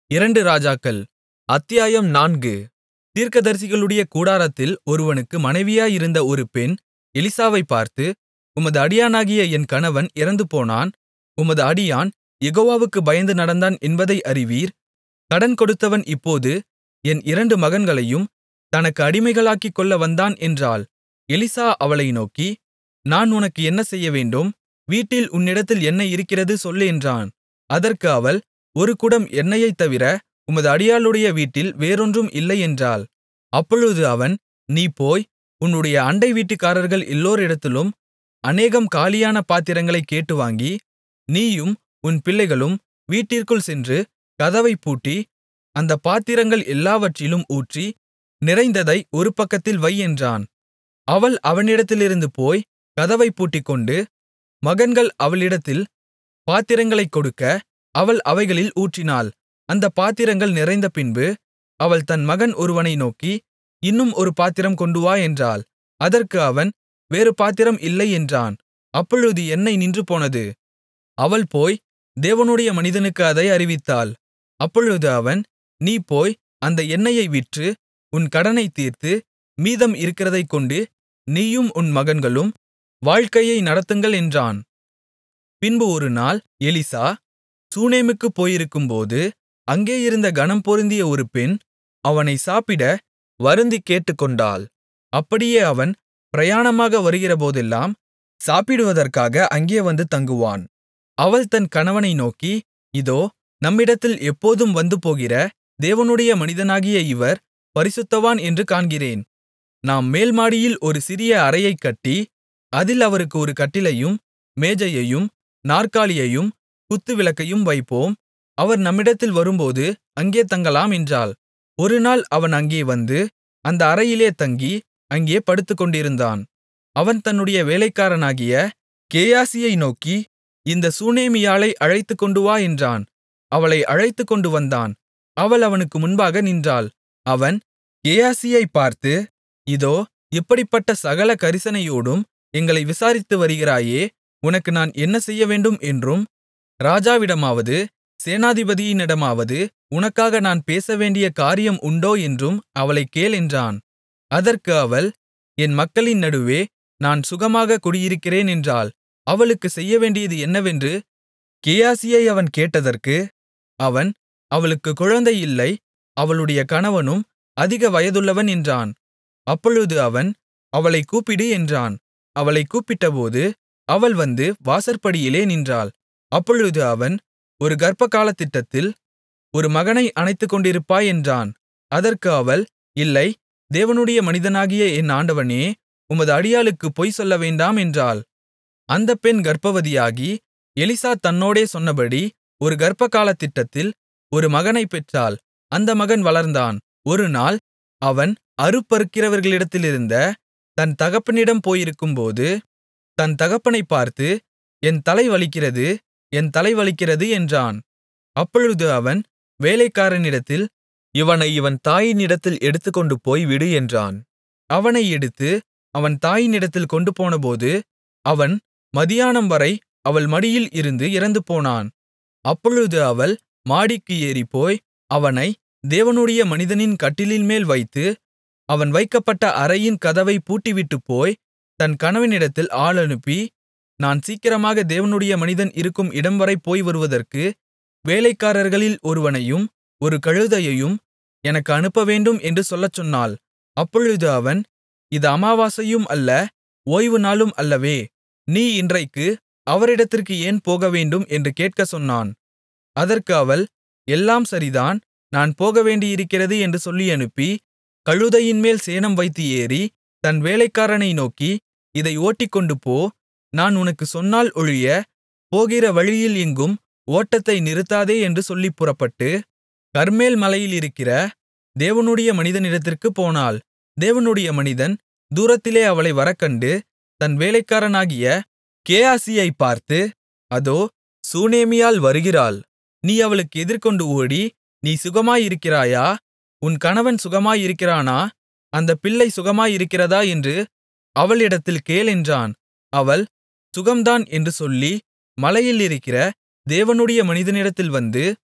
இரண்டு ராஜாக்கள் அத்தியாயம் நான்கு தீர்க்கதரிசிகளுடைய கூடாரத்தில் ஒருவனுக்கு மனைவியாயிருந்த ஒரு பெண் எலிசாவைப் பார்த்து உமது அடியானாகிய என் கணவன் இறந்துபோனான் உமது அடியான் யெகோவாவுக்குப் பயந்து நடந்தான் என்பதை அறிவீர் கடன் கொடுத்தவன் இப்போது என் இரண்டு மகன்களையும் தனக்கு அடிமைகளாக்கிக்கொள்ள வந்தான் என்றாள் எலிசா அவளை நோக்கி நான் உனக்கு என்ன செய்யவேண்டும் வீட்டில் உன்னிடத்தில் என்ன இருக்கிறது சொல் என்றான் அதற்கு அவள் ஒரு குடம் எண்ணெயைத் தவிர உமது அடியாளுடைய வீட்டில் வேறொன்றும் இல்லை என்றாள் அப்பொழுது அவன் நீ போய் உன்னுடைய அண்டை வீட்டுக்காரர்கள் எல்லோரிடத்திலும் அநேகம் காலியான பாத்திரங்களைக் கேட்டு வாங்கி நீயும் உன் பிள்ளைகளும் வீட்டிற்குள் சென்று கதவைப் பூட்டி அந்தப் பாத்திரங்கள் எல்லாவற்றிலும் ஊற்றி நிறைந்ததை ஒரு பக்கத்தில் வை என்றான் அவள் அவனிடத்திலிருந்து போய் கதவைப் பூட்டிக்கொண்டு மகன்கள் அவளிடத்தில் பாத்திரங்களைக் கொடுக்க அவள் அவைகளில் ஊற்றினாள் அந்தப் பாத்திரங்கள் நிறைந்தபின்பு அவள் தன் மகன் ஒருவனை நோக்கி இன்னும் ஒரு பாத்திரம் கொண்டுவா என்றாள் அதற்கு அவன் வேறு பாத்திரம் இல்லை என்றான் அப்பொழுது எண்ணெய் நின்றுபோனது அவள் போய் தேவனுடைய மனிதனுக்கு அதை அறிவித்தாள் அப்பொழுது அவன் நீ போய் அந்த எண்ணெயை விற்று உன் கடனைத் தீர்த்து மீதம் இருக்கிறதைக் கொண்டு நீயும் உன் மகன்களும் வாழ்க்கையை நடத்துங்கள் என்றான் பின்பு ஒரு நாள் எலிசா சூனேமுக்குப் போயிருக்கும்போது அங்கே இருந்த கனம் பொருந்திய ஒரு பெண் அவனை சாப்பிட வருந்திக் கேட்டுக்கொண்டாள் அப்படியே அவன் பிரயாணமாக வருகிறபோதெல்லாம் சாப்பிடுவதற்காக அங்கே வந்து தங்குவான் அவள் தன் கணவனை நோக்கி இதோ நம்மிடத்தில் எப்போதும் வந்துபோகிற தேவனுடைய மனிதனாகிய இவர் பரிசுத்தவான் என்று காண்கிறேன் நாம் மேல்மாடியில் ஒரு சிறிய அறையைக் கட்டி அதில் அவருக்கு ஒரு கட்டிலையும் மேஜையையும் நாற்காலியையும் குத்துவிளக்கையும் வைப்போம் அவர் நம்மிடத்தில் வரும்போது அங்கே தங்கலாம் என்றாள் ஒருநாள் அவன் அங்கே வந்து அந்த அறையிலே தங்கி அங்கே படுத்துக்கொண்டிருந்தான் அவன் தன்னுடைய வேலைக்காரனாகிய கேயாசியை நோக்கி இந்த சூனேமியாளை அழைத்துக்கொண்டு வா என்றான் அவளை அழைத்துக்கொண்டு வந்தான் அவள் அவனுக்கு முன்பாக நின்றாள் அவன் கேயாசியைப் பார்த்து இதோ இப்படிப்பட்ட சகல கரிசனையோடும் எங்களை விசாரித்து வருகிறாயே உனக்கு நான் என்ன செய்யவேண்டும் என்றும் ராஜாவிடமாவது சேனாதிபதியினிடமாவது உனக்காக நான் பேசவேண்டிய காரியம் உண்டோ என்றும் அவளைக் கேள் என்றான் அதற்கு அவள் என் மக்களின் நடுவே நான் சுகமாக குடியிருக்கிறேன் என்றாள் அவளுக்கு செய்யவேண்டியது என்னவென்று கேயாசியை அவன் கேட்டதற்கு அவன் அவளுக்கு குழந்தை இல்லை அவளுடைய கணவனும் அதிக வயதுள்ளவன் என்றான் அப்பொழுது அவன் அவளைக் கூப்பிடு என்றான் அவளைக் கூப்பிட்டபோது அவள் வந்து வாசற்படியிலே நின்றாள் அப்பொழுது அவன் ஒரு கர்ப்பகாலத்திட்டத்தில் ஒரு மகனை அணைத்துக்கொண்டிருப்பாய் என்றான் அதற்கு அவள் இல்லை தேவனுடைய மனிதனாகிய என் ஆண்டவனே உமது அடியாளுக்குப் பொய் சொல்லவேண்டாம் என்றாள் அந்தப் பெண் கர்ப்பவதியாகி எலிசா தன்னோடே சொன்னபடி ஒரு கர்ப்பகாலத்திட்டத்தில் ஒரு மகனைப் பெற்றாள் அந்த மகன் வளர்ந்தான் ஒருநாள் அவன் அறுப்பறுக்கிறவர்களிடத்திலிருந்த தன் தகப்பனிடம் போயிருக்கும்போது தன் தகப்பனைப் பார்த்து என் தலை வலிக்கிறது என் தலை வலிக்கிறது என்றான் அப்பொழுது அவன் வேலைக்காரனிடத்தில் இவனை இவன் தாயினிடத்தில் எடுத்துக்கொண்டு போய் விடு என்றான் அவனை எடுத்து அவன் தாயினிடத்தில் கொண்டுபோனபோது அவன் மதியானம்வரை அவள் மடியில் இருந்து இறந்துபோனான் அப்பொழுது அவள் மாடிக்கு ஏறிப்போய் அவனை தேவனுடைய மனிதனின் கட்டிலின்மேல் வைத்து அவன் வைக்கப்பட்ட அறையின் கதவைப் பூட்டிவிட்டுப்போய் தன் கணவனிடத்தில் ஆள் அனுப்பி நான் சீக்கிரமாக தேவனுடைய மனிதன் இருக்கும் இடம்வரை போய் வருவதற்கு வேலைக்காரர்களில் ஒருவனையும் ஒரு கழுதையையும் எனக்கு அனுப்பவேண்டும் என்று சொல்லச் சொன்னாள் அப்பொழுது அவன் இது அமாவாசையும் அல்ல ஓய்வு நாளும் அல்லவே நீ இன்றைக்கு அவரிடத்திற்கு ஏன் போகவேண்டும் என்று கேட்கச் சொன்னான் அதற்கு அவள் எல்லாம் சரிதான் நான் போகவேண்டியிருக்கிறது என்று சொல்லியனுப்பி கழுதையின்மேல் சேணம் வைத்து ஏறி தன் வேலைக்காரனை நோக்கி இதை ஓட்டிக்கொண்டு போ நான் உனக்குச் சொன்னால் ஒழிய போகிற வழியில் எங்கும் ஓட்டத்தை நிறுத்தாதே என்று சொல்லிப் புறப்பட்டு கர்மேல் மலையிலிருக்கிற தேவனுடைய மனிதனிடத்திற்குப் போனாள் தேவனுடைய மனிதன் தூரத்திலே அவளை வரக்கண்டு தன் வேலைக்காரனாகிய கேயாசியைப் பார்த்து அதோ சூனேமியாள் வருகிறாள் நீ அவளுக்கு எதிர்கொண்டு ஓடி நீ சுகமாயிருக்கிறாயா உன் கணவன் சுகமாயிருக்கிறானா அந்தப் பிள்ளை சுகமாயிருக்கிறதா என்று அவளிடத்தில் கேள் என்றான் அவள் சுகம்தான் என்று சொல்லி மலையிலிருக்கிற தேவனுடைய மனிதனிடத்தில் வந்து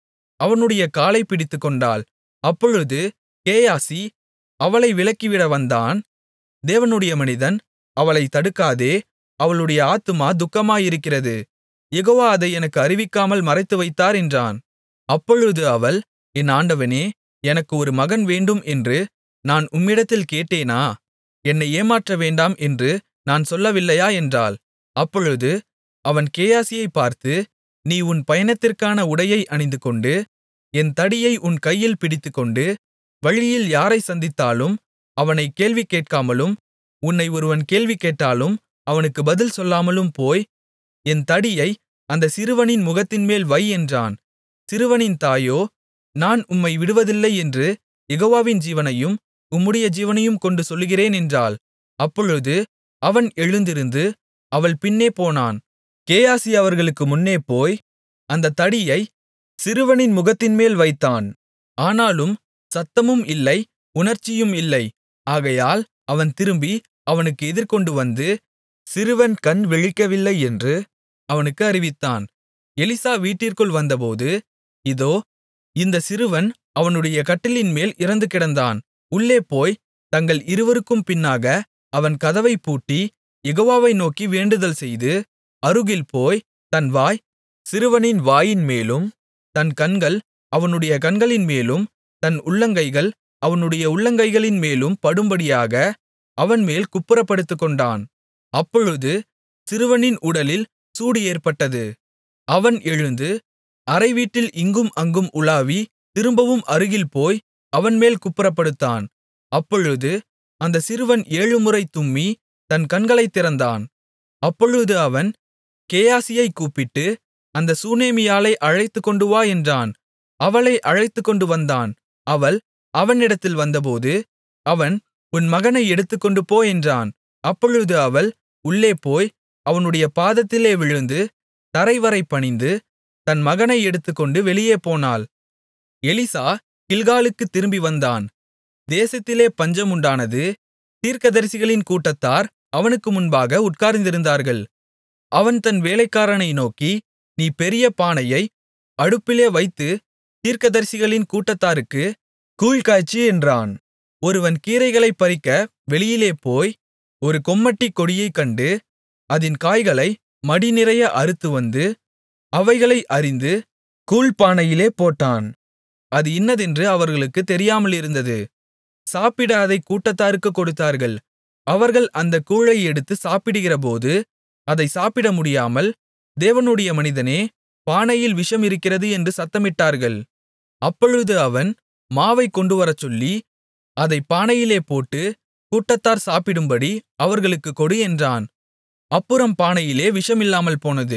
அவனுடைய காலைப் பிடித்துக்கொண்டாள் அப்பொழுது கேயாசி அவளை விலக்கிவிட வந்தான் தேவனுடைய மனிதன் அவளைத் தடுக்காதே அவளுடைய ஆத்துமா துக்கமாயிருக்கிறது யெகோவா அதை எனக்கு அறிவிக்காமல் மறைத்துவைத்தார் என்றான் அப்பொழுது அவள் என் ஆண்டவனே எனக்கு ஒரு மகன் வேண்டும் என்று நான் உம்மிடத்தில் கேட்டேனா என்னை ஏமாற்ற வேண்டாம் என்று நான் சொல்லவில்லையா என்றாள் அப்பொழுது அவன் கேயாசியைப் பார்த்து நீ உன் பயணத்திற்கான உடையை அணிந்துகொண்டு என் தடியை உன் கையில் பிடித்துக்கொண்டு வழியில் யாரைச் சந்தித்தாலும் அவனைக் கேள்வி கேட்காமலும் உன்னை ஒருவன் கேள்வி கேட்டாலும் அவனுக்கு பதில் சொல்லாமலும் போய் என் தடியை அந்த சிறுவனின் முகத்தின்மேல் வை என்றான் சிறுவனின் தாயோ நான் உம்மை விடுவதில்லை என்று யெகோவாவின் ஜீவனையும் உம்முடைய ஜீவனையும் கொண்டு சொல்லுகிறேன் என்றாள் அப்பொழுது அவன் எழுந்திருந்து அவள் பின்னே போனான் கேயாசி அவர்களுக்கு முன்னே போய் அந்தத் தடியை சிறுவனின் முகத்தின்மேல் வைத்தான் ஆனாலும் சத்தமும் இல்லை உணர்ச்சியும் இல்லை ஆகையால் அவன் திரும்பி அவனுக்கு எதிர்கொண்டு வந்து சிறுவன் கண் விழிக்கவில்லை என்று அவனுக்கு அறிவித்தான் எலிசா வீட்டிற்குள் வந்தபோது இதோ இந்த சிறுவன் அவனுடைய கட்டிலின்மேல் இறந்து கிடந்தான் உள்ளே போய் தங்கள் இருவருக்கும் பின்னாக அவன் கதவைப் பூட்டி யெகோவாவை நோக்கி வேண்டுதல் செய்து அருகில் போய் தன் வாய் சிறுவனின் வாயின்மேலும் தன் கண்கள் அவனுடைய கண்களின்மேலும் தன் உள்ளங்கைகள் அவனுடைய உள்ளங்கைகளின்மேலும் படும்படியாக அவன்மேல் குப்புறப்படுத்துக்கொண்டான் அப்பொழுது சிறுவனின் உடலில் சூடு ஏற்பட்டது அவன் எழுந்து அறைவீட்டில் இங்கும் அங்கும் உலாவி திரும்பவும் அருகில் போய் அவன்மேல் குப்புறப்படுத்தான் அப்பொழுது அந்த சிறுவன் ஏழுமுறை தும்மி தன் கண்களைத் திறந்தான் அப்பொழுது அவன் கேயாசியைக் கூப்பிட்டு அந்த சூனேமியாளை அழைத்துக்கொண்டு வா என்றான் அவளை அழைத்துக்கொண்டு வந்தான் அவள் அவனிடத்தில் வந்தபோது அவன் உன் மகனை எடுத்துக்கொண்டு போ என்றான் அப்பொழுது அவள் உள்ளே போய் அவனுடைய பாதத்திலே விழுந்து தரைவரை பணிந்து தன் மகனை எடுத்துக்கொண்டு வெளியே போனாள் எலிசா கில்காலுக்குத் திரும்பி வந்தான் தேசத்திலே பஞ்சம் உண்டானது தீர்க்கதரிசிகளின் கூட்டத்தார் அவனுக்கு முன்பாக உட்கார்ந்திருந்தார்கள் அவன் தன் வேலைக்காரனை நோக்கி நீ பெரிய பானையை அடுப்பிலே வைத்து தீர்க்கதரிசிகளின் கூட்டத்தாருக்கு கூழ் காய்ச்சு என்றான் ஒருவன் கீரைகளைப் பறிக்க வெளியிலே போய் ஒரு கொம்மட்டிக் கொடியைக் கண்டு அதின் காய்களை மடி நிறைய அறுத்துவந்து அவைகளை அரிந்து கூழ்ப்பானையிலே போட்டான் அது இன்னதென்று அவர்களுக்குத் தெரியாமலிருந்தது சாப்பிட அதைக் கூட்டத்தாருக்குக் கொடுத்தார்கள் அவர்கள் அந்தக் கூழை எடுத்து சாப்பிடுகிறபோது அதை சாப்பிட முடியாமல் தேவனுடைய மனிதனே பானையில் விஷம் இருக்கிறது என்று சத்தமிட்டார்கள் அப்பொழுது அவன் மாவைக் கொண்டுவரச்சொல்லி அதைப் பானையிலே போட்டு கூட்டத்தார் சாப்பிடும்படி அவர்களுக்குக் கொடு என்றான் அப்புறம் பானையிலே விஷமில்லாமல் போனது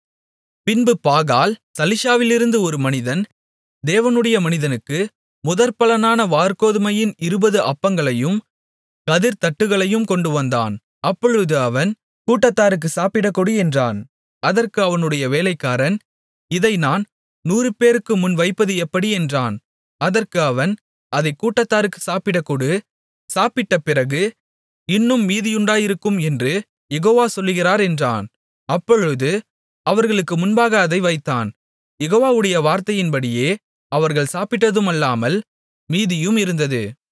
பின்பு பாகால் சலிஷாவிலிருந்து ஒரு மனிதன் தேவனுடைய மனிதனுக்கு முதற்பலனான வாற்கோதுமையின் இருபது அப்பங்களையும் கதிர்த்தட்டுகளையும் கொண்டுவந்தான் அப்பொழுது அவன் கூட்டத்தாருக்கு சாப்பிடக் கொடு என்றான் அதற்கு அவனுடைய வேலைக்காரன் இதை நான் நூறுபேருக்கு முன் வைப்பது எப்படி என்றான் அதற்கு அவன் அதைக் கூட்டத்தாருக்கு சாப்பிடக் கொடு சாப்பிட்ட பிறகு இன்னும் மீதியுண்டாயிருக்கும் என்று யெகோவா சொல்லுகிறார் என்றான் அப்பொழுது அவர்களுக்கு முன்பாக அதை வைத்தான் யெகோவாவுடைய வார்த்தையின்படியே அவர்கள் சாப்பிட்டதுமல்லாமல் மீதியும் இருந்தது